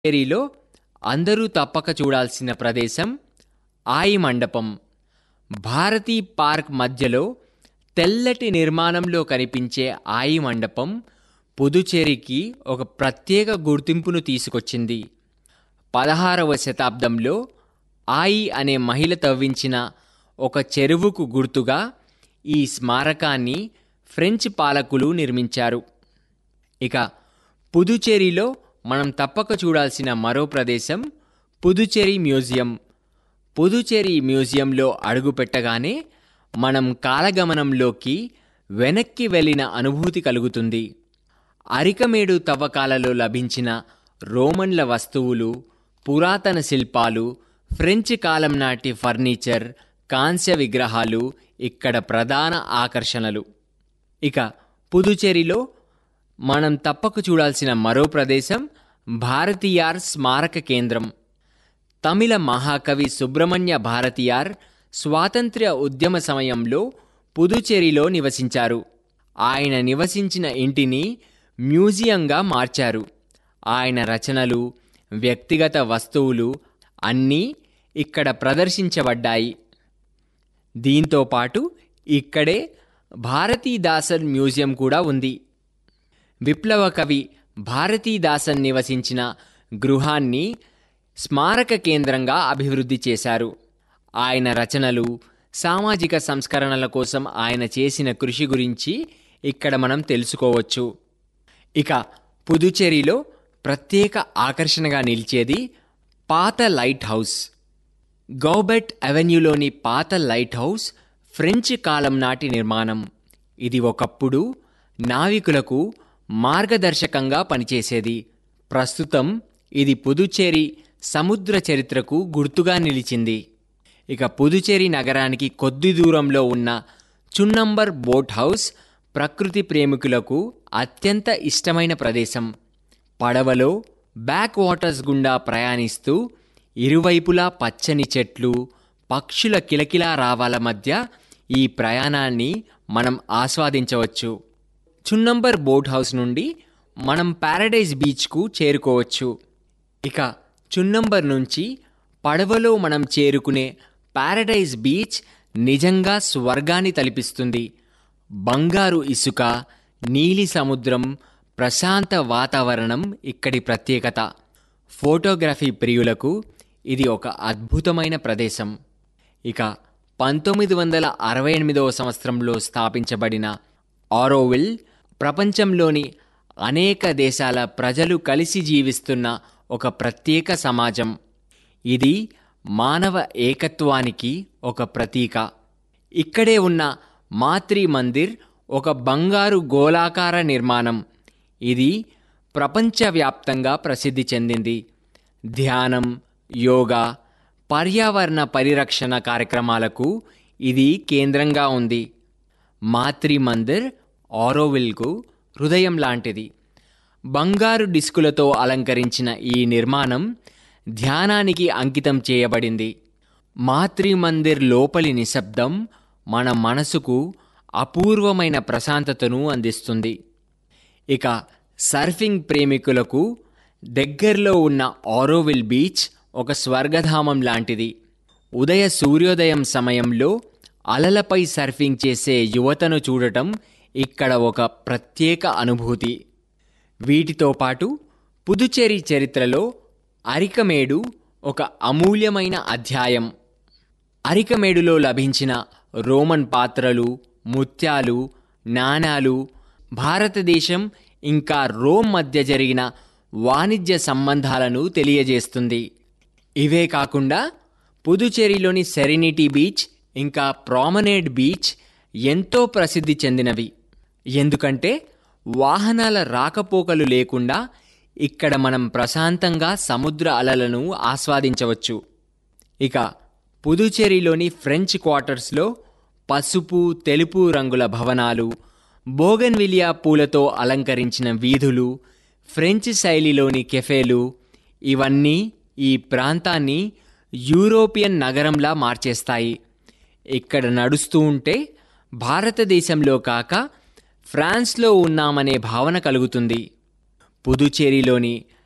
పుదుచ్చేరిలో అందరూ తప్పక చూడాల్సిన ప్రదేశం ఆయి మండపం భారతీ పార్క్ మధ్యలో తెల్లటి నిర్మాణంలో కనిపించే ఆయి మండపం పుదుచ్చేరికి ఒక ప్రత్యేక గుర్తింపును తీసుకొచ్చింది పదహారవ శతాబ్దంలో ఆయి అనే మహిళ తవ్వించిన ఒక చెరువుకు గుర్తుగా ఈ స్మారకాన్ని ఫ్రెంచ్ పాలకులు నిర్మించారు ఇక పుదుచ్చేరిలో మనం తప్పక చూడాల్సిన మరో ప్రదేశం పుదుచ్చేరి మ్యూజియం పుదుచ్చేరి మ్యూజియంలో అడుగుపెట్టగానే మనం కాలగమనంలోకి వెనక్కి వెళ్ళిన అనుభూతి కలుగుతుంది అరికమేడు తవ్వకాలలో లభించిన రోమన్ల వస్తువులు పురాతన శిల్పాలు ఫ్రెంచ్ కాలం నాటి ఫర్నిచర్ కాంస్య విగ్రహాలు ఇక్కడ ప్రధాన ఆకర్షణలు ఇక పుదుచ్చేరిలో మనం తప్పక చూడాల్సిన మరో ప్రదేశం భారతీయార్ స్మారక కేంద్రం తమిళ మహాకవి సుబ్రహ్మణ్య భారతియార్ స్వాతంత్ర్య ఉద్యమ సమయంలో పుదుచ్చేరిలో నివసించారు ఆయన నివసించిన ఇంటిని మ్యూజియంగా మార్చారు ఆయన రచనలు వ్యక్తిగత వస్తువులు అన్నీ ఇక్కడ ప్రదర్శించబడ్డాయి దీంతో పాటు ఇక్కడే భారతీదాసన్ మ్యూజియం కూడా ఉంది విప్లవ కవి భారతీదాసన్ నివసించిన గృహాన్ని స్మారక కేంద్రంగా అభివృద్ధి చేశారు ఆయన రచనలు సామాజిక సంస్కరణల కోసం ఆయన చేసిన కృషి గురించి ఇక్కడ మనం తెలుసుకోవచ్చు ఇక పుదుచ్చేరిలో ప్రత్యేక ఆకర్షణగా నిలిచేది పాత లైట్ హౌస్ గౌబెట్ అవెన్యూలోని పాత లైట్ హౌస్ ఫ్రెంచ్ కాలం నాటి నిర్మాణం ఇది ఒకప్పుడు నావికులకు మార్గదర్శకంగా పనిచేసేది ప్రస్తుతం ఇది పుదుచ్చేరి సముద్ర చరిత్రకు గుర్తుగా నిలిచింది ఇక పుదుచ్చేరి నగరానికి కొద్ది దూరంలో ఉన్న చున్నంబర్ బోట్ హౌస్ ప్రకృతి ప్రేమికులకు అత్యంత ఇష్టమైన ప్రదేశం పడవలో బ్యాక్ వాటర్స్ గుండా ప్రయాణిస్తూ ఇరువైపులా పచ్చని చెట్లు పక్షుల కిలకిలా రావాల మధ్య ఈ ప్రయాణాన్ని మనం ఆస్వాదించవచ్చు చున్నంబర్ బోట్ హౌస్ నుండి మనం ప్యారడైజ్ బీచ్కు చేరుకోవచ్చు ఇక చున్నంబర్ నుంచి పడవలో మనం చేరుకునే ప్యారడైజ్ బీచ్ నిజంగా స్వర్గాన్ని తలిపిస్తుంది బంగారు ఇసుక నీలి సముద్రం ప్రశాంత వాతావరణం ఇక్కడి ప్రత్యేకత ఫోటోగ్రఫీ ప్రియులకు ఇది ఒక అద్భుతమైన ప్రదేశం ఇక పంతొమ్మిది వందల అరవై ఎనిమిదవ సంవత్సరంలో స్థాపించబడిన ఆరోవిల్ ప్రపంచంలోని అనేక దేశాల ప్రజలు కలిసి జీవిస్తున్న ఒక ప్రత్యేక సమాజం ఇది మానవ ఏకత్వానికి ఒక ప్రతీక ఇక్కడే ఉన్న మాతృ మందిర్ ఒక బంగారు గోళాకార నిర్మాణం ఇది ప్రపంచవ్యాప్తంగా ప్రసిద్ధి చెందింది ధ్యానం యోగా పర్యావరణ పరిరక్షణ కార్యక్రమాలకు ఇది కేంద్రంగా ఉంది మాతృ మందిర్ ఆరోవిల్కు హృదయం లాంటిది బంగారు డిస్కులతో అలంకరించిన ఈ నిర్మాణం ధ్యానానికి అంకితం చేయబడింది మాతృ మందిర్ లోపలి నిశ్శబ్దం మన మనసుకు అపూర్వమైన ప్రశాంతతను అందిస్తుంది ఇక సర్ఫింగ్ ప్రేమికులకు దగ్గరలో ఉన్న ఆరోవిల్ బీచ్ ఒక స్వర్గధామం లాంటిది ఉదయ సూర్యోదయం సమయంలో అలలపై సర్ఫింగ్ చేసే యువతను చూడటం ఇక్కడ ఒక ప్రత్యేక అనుభూతి వీటితో పాటు పుదుచ్చేరి చరిత్రలో అరికమేడు ఒక అమూల్యమైన అధ్యాయం అరికమేడులో లభించిన రోమన్ పాత్రలు ముత్యాలు నాణాలు భారతదేశం ఇంకా రోమ్ మధ్య జరిగిన వాణిజ్య సంబంధాలను తెలియజేస్తుంది ఇవే కాకుండా పుదుచ్చేరిలోని సెరెనిటీ బీచ్ ఇంకా ప్రామనేడ్ బీచ్ ఎంతో ప్రసిద్ధి చెందినవి ఎందుకంటే వాహనాల రాకపోకలు లేకుండా ఇక్కడ మనం ప్రశాంతంగా సముద్ర అలలను ఆస్వాదించవచ్చు ఇక పుదుచ్చేరిలోని ఫ్రెంచ్ క్వార్టర్స్లో పసుపు తెలుపు రంగుల భవనాలు బోగన్విలియా పూలతో అలంకరించిన వీధులు ఫ్రెంచ్ శైలిలోని కెఫేలు ఇవన్నీ ఈ ప్రాంతాన్ని యూరోపియన్ నగరంలా మార్చేస్తాయి ఇక్కడ నడుస్తూ ఉంటే భారతదేశంలో కాక ఫ్రాన్స్లో ఉన్నామనే భావన కలుగుతుంది పుదుచ్చేరిలోని